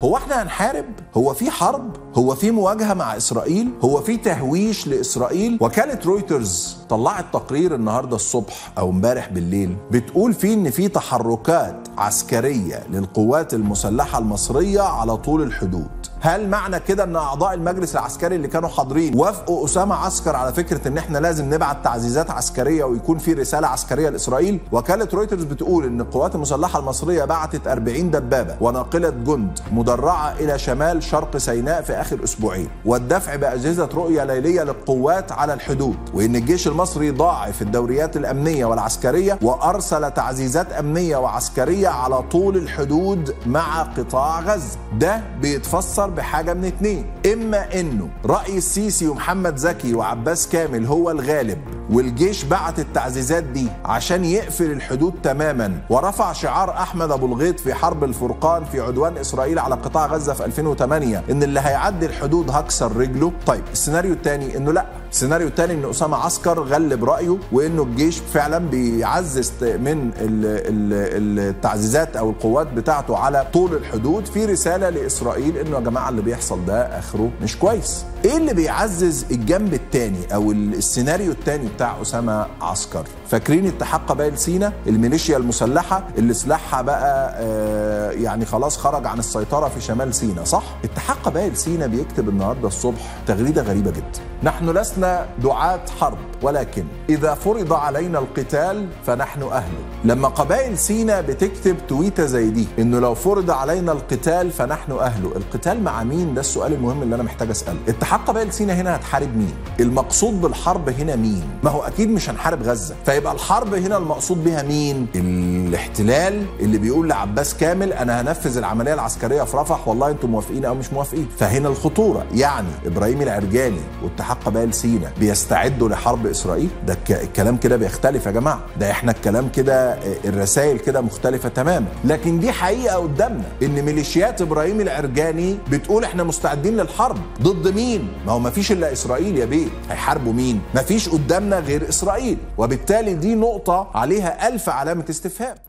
هو احنا هنحارب هو في حرب هو في مواجهه مع اسرائيل هو في تهويش لاسرائيل وكاله رويترز طلعت تقرير النهارده الصبح او امبارح بالليل بتقول فيه ان في تحركات عسكريه للقوات المسلحه المصريه على طول الحدود هل معنى كده ان اعضاء المجلس العسكري اللي كانوا حاضرين وافقوا اسامه عسكر على فكره ان احنا لازم نبعت تعزيزات عسكريه ويكون في رساله عسكريه لاسرائيل وكاله رويترز بتقول ان القوات المسلحه المصريه بعتت 40 دبابه وناقله جند مدرعه الى شمال شرق سيناء في اخر اسبوعين والدفع باجهزه رؤيه ليليه للقوات على الحدود وان الجيش المصري ضاعف الدوريات الامنيه والعسكريه وارسل تعزيزات امنيه وعسكريه على طول الحدود مع قطاع غزه ده بيتفسر بحاجه من اتنين اما انه راي السيسي ومحمد زكي وعباس كامل هو الغالب والجيش بعت التعزيزات دي عشان يقفل الحدود تماما ورفع شعار احمد ابو الغيط في حرب الفرقان في عدوان اسرائيل على قطاع غزه في 2008 ان اللي هيعدي الحدود هكسر رجله طيب السيناريو الثاني انه لا السيناريو الثاني ان اسامه عسكر غلب رايه وانه الجيش فعلا بيعزز من التعزيزات او القوات بتاعته على طول الحدود في رساله لاسرائيل انه يا جماعه اللي بيحصل ده اخره مش كويس ايه اللي بيعزز الجنب الثاني او السيناريو الثاني بتاع اسامه عسكر فاكرين اتحاد قبائل سينا الميليشيا المسلحه اللي سلاحها بقى آه يعني خلاص خرج عن السيطره في شمال سينا صح اتحاد قبائل سينا بيكتب النهارده الصبح تغريده غريبه جدا نحن لسنا دعاة حرب ولكن إذا فرض علينا القتال فنحن أهله لما قبائل سينا بتكتب تويتة زي دي إنه لو فرض علينا القتال فنحن أهله القتال مع مين ده السؤال المهم اللي أنا محتاج أسأله اتحاد قبائل سينا هنا هتحارب مين المقصود بالحرب هنا مين ما هو أكيد مش هنحارب غزة فيبقى الحرب هنا المقصود بها مين الاحتلال اللي بيقول لعباس كامل أنا هنفذ العملية العسكرية في رفح والله أنتم موافقين أو مش موافقين فهنا الخطورة يعني إبراهيم العرجاني واتحاد قبائل سينا بيستعدوا لحرب اسرائيل ده الكلام كده بيختلف يا جماعه ده احنا الكلام كده الرسائل كده مختلفه تماما لكن دي حقيقه قدامنا ان ميليشيات ابراهيم العرجاني بتقول احنا مستعدين للحرب ضد مين ما هو ما فيش الا اسرائيل يا بيه هيحاربوا مين ما فيش قدامنا غير اسرائيل وبالتالي دي نقطه عليها الف علامه استفهام